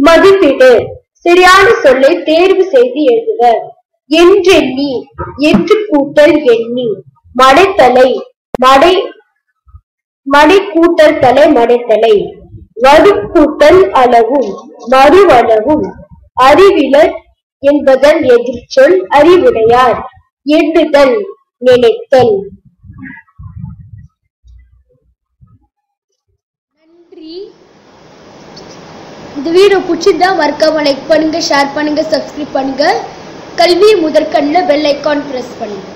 மதிப்பீடு சரியான சொல்லை தேர்வு செய்து எழுதுக என்றெண்ணி என்று கூட்டல் எண்ணி மடைத்தலை மடை மடை கூட்டல் தலை மடைத்தலை வரும் கூட்டல் அளவும் மறுவளவும் அறிவிலர் என்பதன் எதிர்ச்சொல் அறிவுடையார் எண்ணுதல் நினைத்தல் நன்றி இந்த வீடியோ பிடிச்சிருந்தா மறக்காம லைக் பண்ணுங்க ஷேர் பண்ணுங்க சப்ஸ்கிரைப் பண்ணுங்க கல்வி முதற்கண்ணில் பெல் ஐக்கான் ப்ரெஸ் பண்ணுங்க